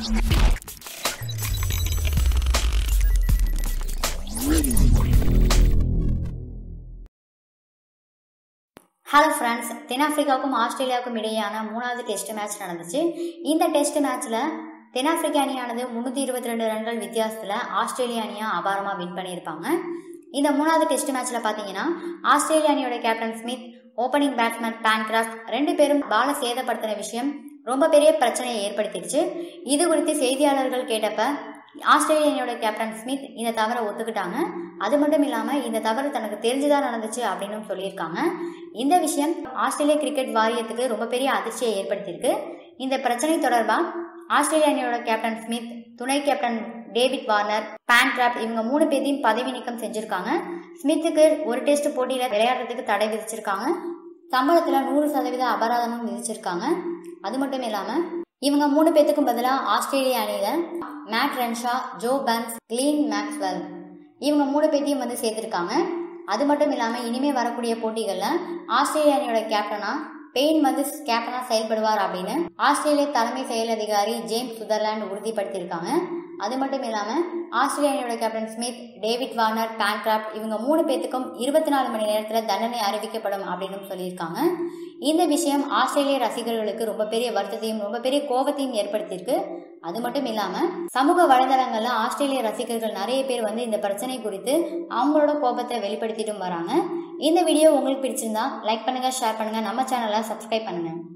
hello friends தென்னாப்பிரிக்காவுக்கும் ஆஸ்திரேலியாவுக்கும் இடையேயான மூணாவது test match நடந்துச்சு இந்த டெஸ்ட் மேட்ச்சில் தென்னாப்பிரிக்கா அணியானது முந்நூற்றி இருபத்தி ரெண்டு ரன்கள் வித்தியாசத்தில் ஆஸ்திரேலியா அணியை அபாரமாக வின் பண்ணியிருப்பாங்க இந்த மூணாவது டெஸ்ட் மேட்ச்சில் பார்த்தீங்கன்னா ஆஸ்திரேலியா அணியோட captain Smith opening batsman Bancroft ரெண்டு பேரும் பாலை சேதப்படுத்தின விஷயம் ரொம்ப பெரிய பிரச்சனையை ஏற்படுத்திடுச்சு இது குறித்து செய்தியாளர்கள் கேட்டப்ப ஆஸ்திரேலிய அணியோட கேப்டன் ஸ்மித் இந்த தவறை ஒத்துக்கிட்டாங்க அது மட்டும் இல்லாமல் இந்த தவறு தனக்கு தெரிஞ்சுதான் நடந்துச்சு அப்படின்னு சொல்லியிருக்காங்க இந்த விஷயம் ஆஸ்திரேலிய கிரிக்கெட் வாரியத்துக்கு ரொம்ப பெரிய அதிர்ச்சியை ஏற்படுத்தியிருக்கு இந்த பிரச்சனை தொடர்பாக ஆஸ்திரேலிய அணியோட கேப்டன் ஸ்மித் துணை கேப்டன் டேவிட் வார்னர் பேன்கிராப்ட் இவங்க மூணு பேரையும் பதவி நீக்கம் செஞ்சிருக்காங்க ஸ்மித்துக்கு ஒரு டெஸ்ட் போட்டியில் விளையாடுறதுக்கு தடை விதிச்சிருக்காங்க சம்பளத்தில் நூறு சதவீத அபராதமும் விதிச்சிருக்காங்க அது மட்டும் இல்லாமல் இவங்க மூணு பேத்துக்கும் பதிலாக ஆஸ்திரேலிய அணியில் Matt Renshaw Joe Burns Glenn Maxwell இவங்க மூணு பேத்தையும் வந்து சேர்த்துருக்காங்க அது மட்டும் இல்லாமல் இனிமே வரக்கூடிய போட்டிகளில் ஆஸ்திரேலிய அணியோட கேப்டனா பெயின் வந்து கேப்டனா செயல்படுவார் அப்படின்னு ஆஸ்திரேலிய தலைமை செயல் அதிகாரி ஜேம்ஸ் சுதர்லாண்ட் உறுதிப்படுத்தியிருக்காங்க அது மட்டும் இல்லாமல் ஆஸ்திரேலிய அணியோட captain Smith David Warner Bancroft இவங்க மூணு பேத்துக்கும் இருபத்தி நாலு மணி நேரத்தில் தண்டனை அறிவிக்கப்படும் அப்படின்னு சொல்லியிருக்காங்க இந்த விஷயம் ஆஸ்திரேலிய ரசிகர்களுக்கு ரொம்ப பெரிய வருத்தத்தையும் ரொம்ப பெரிய கோபத்தையும் ஏற்படுத்தியிருக்கு அது மட்டும் இல்லாமல் சமூக வலைதளங்கள்ல ஆஸ்திரேலிய ரசிகர்கள் நிறைய பேர் வந்து இந்த பிரச்சனை குறித்து அவங்களோட கோபத்தை வெளிப்படுத்திட்டும் வராங்க இந்த வீடியோ உங்களுக்கு பிடிச்சிருந்தா லைக் பண்ணுங்க ஷேர் பண்ணுங்க நம்ம சேனலை சப்ஸ்கிரைப் பண்ணுங்க